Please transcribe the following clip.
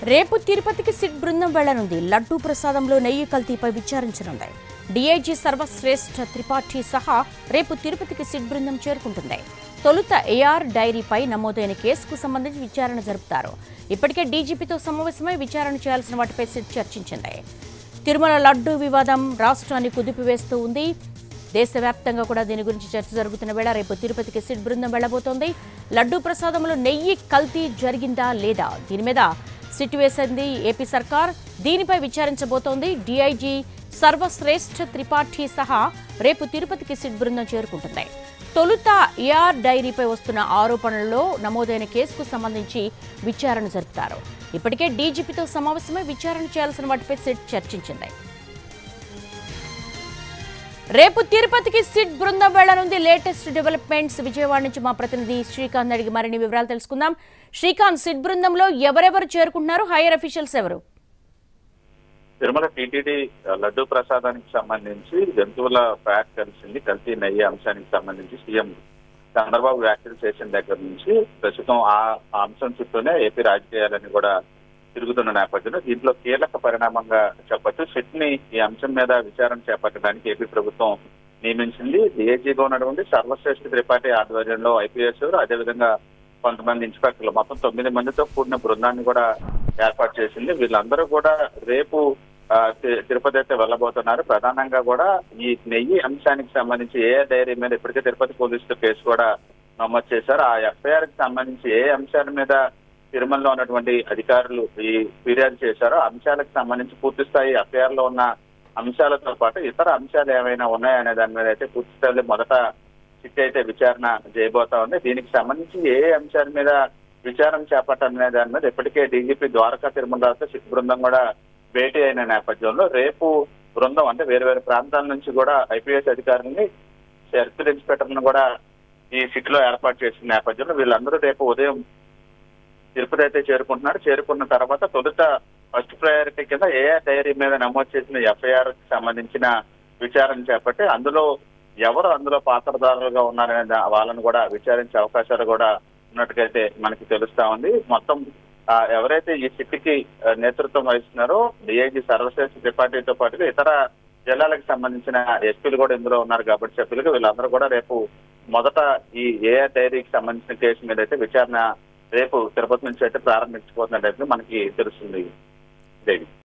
రేపు తిరుపతికి సిట్ బృందం వెళ్లనుంది లడ్డూ ప్రసాదంలో నెయ్యి కల్తీపై విచారించనుంది డీఐజీ సర్వశ్రేష్ఠ త్రిపాఠి సహా రేపు తిరుపతికి సిట్ బృందం చేరుకుంటుంది తొలుత ఏఆర్ డైరీపై నమోదైన కేసుకు సంబంధించి విచారణ జరుపుతారు ఇప్పటికే డీజీపీతో సమావేశమై విచారణ చేయాల్సిన వాటిపై సిట్ చర్చించింది తిరుమల లడ్డూ వివాదం రాష్ట్రాన్ని కుదిపివేస్తూ ఉంది దేశవ్యాప్తంగా కూడా దీని గురించి చర్చ జరుగుతున్న వేళ రేపు తిరుపతికి సిట్ బృందం వెళ్లబోతోంది లడ్డూ ప్రసాదంలో నెయ్యి కల్తీ జరిగిందా లేదా దీని మీద సిట్ వేసింది ఏపీ సర్కార్ దీనిపై విచారించబోతోంది డీఐజీ సర్వశ్రేష్ఠ త్రిపాఠి సహా రేపు తిరుపతికి సిట్ బృందం చేరుకుంటుంది తొలుత ఏఆర్ డైరీపై వస్తున్న ఆరోపణల్లో నమోదైన కేసుకు సంబంధించి విచారణ జరుపుతారు ఇప్పటికే డీజీపీతో సమావేశమై విచారణ చేయాల్సిన వాటిపై సిట్ చర్చించింది రేపు తిరుపతికి సిట్ బృందం వెళ్లనుంది లేటెస్ట్ డెవలప్మెంట్స్ విజయవాడ నుంచి మా ప్రతినిధి శ్రీకాంత్ అడిగి మరిన్ని వివరాలు తెలుసుకుందాం శ్రీకాంత్ సిట్ బృందంలో ఎవరెవరు చేరుకుంటున్నారు హైయర్ అఫీషియల్స్ ఎవరు తిరుమల టీటీడీ లడ్డు ప్రసాదానికి సంబంధించి జంతువుల ఫ్యాట్ కలిసింది కల్తీ నెయ్యి అంశానికి సంబంధించి సీఎం చంద్రబాబు వ్యాఖ్యలు చేసిన దగ్గర నుంచి ప్రస్తుతం ఆ ఆ అంశం చుట్టూనే ఏపీ రాజకీయాలని కూడా తిరుగుతున్న నేపథ్యంలో దీంట్లో కీలక పరిణామంగా చెప్పొచ్చు సిట్ ని ఈ అంశం మీద విచారణ చేపట్టడానికి ఏపీ ప్రభుత్వం నియమించింది డిఐజీగా ఉన్నటువంటి సర్వశ్రేష్ఠ త్రిపాఠి ఆధ్వర్యంలో ఐపీఎస్ అదేవిధంగా కొంతమంది ఇన్స్పెక్టర్లు మొత్తం తొమ్మిది మందితో కూడిన బృందాన్ని కూడా ఏర్పాటు చేసింది వీళ్ళందరూ కూడా రేపు ఆ, తి- తిరుపతి అయితే వెళ్ళబోతున్నారు ప్రధానంగా కూడా ఈ నెయ్యి అంశానికి సంబంధించి ఏ డైరీ మీద ఇప్పటికే తిరుపతి పోలీసులు కేసు కూడా నమోదు చేశారు ఆ ఎఫ్ఐఆర్ కి సంబంధించి ఏ అంశాల మీద తిరుమలలో ఉన్నటువంటి అధికారులు ఈ ఫిర్యాదు చేశారో ఆ అంశాలకు సంబంధించి పూర్తి స్థాయి ఎఫ్ఐఆర్ లో ఉన్న అంశాలతో పాటు ఇతర అంశాలు ఏమైనా ఉన్నాయనే దాని మీద అయితే పూర్తి స్థాయిలో మొదట సిట్ అయితే విచారణ చేయబోతా ఉంది దీనికి సంబంధించి ఏ అంశాల మీద విచారణ చేపట్టాలనే దాని మీద ఇప్పటికే డీజీపీ ద్వారకా తిరుమలతో సిట్ బృందం కూడా భేటీ అయిన నేపథ్యంలో రేపు బృందం అంటే వేరు వేరు ప్రాంతాల నుంచి కూడా ఐపీఎస్ అధికారులని సర్కిల్ ఇన్స్పెక్టర్లను కూడా ఈ సిట్ లో ఏర్పాటు చేసిన నేపథ్యంలో వీళ్ళందరూ రేపు ఉదయం తిరుపతి అయితే చేరుకుంటున్నారు చేరుకున్న తర్వాత తొలుత ఫస్ట్ ప్రయారిటీ కింద ఏ డైరీ మీద నమోదు చేసిన ఎఫ్ఐఆర్ కి సంబంధించిన విచారణ చేపట్టి అందులో ఎవరు అందులో పాత్రదారులుగా ఉన్నారనే దా- వాళ్ళని కూడా విచారించే అవకాశాలు కూడా ఉన్నట్టుగైతే మనకి తెలుస్తా ఉంది మొత్తం ఆ, ఎవరైతే ఈ సిట్కి ఆ, నేతృత్వం వహిస్తున్నారో డిఐజీ సర్వశ్రేష్ఠ త్రిపాఠితో పాటుగా ఇతర జిల్లాలకు సంబంధించిన ఎస్పీలు కూడా ఇందులో ఉన్నారు కాబట్టి సభ్యులుగా వీళ్ళందరూ కూడా రేపు మొదట ఈ ఏఆర్ డైరీకి సంబంధించిన కేసు మీద అయితే విచారణ రేపు తిరుపతి నుంచి అయితే ప్రారంభించబోతున్నట్టు మనకి తెలుస్తుంది దేవి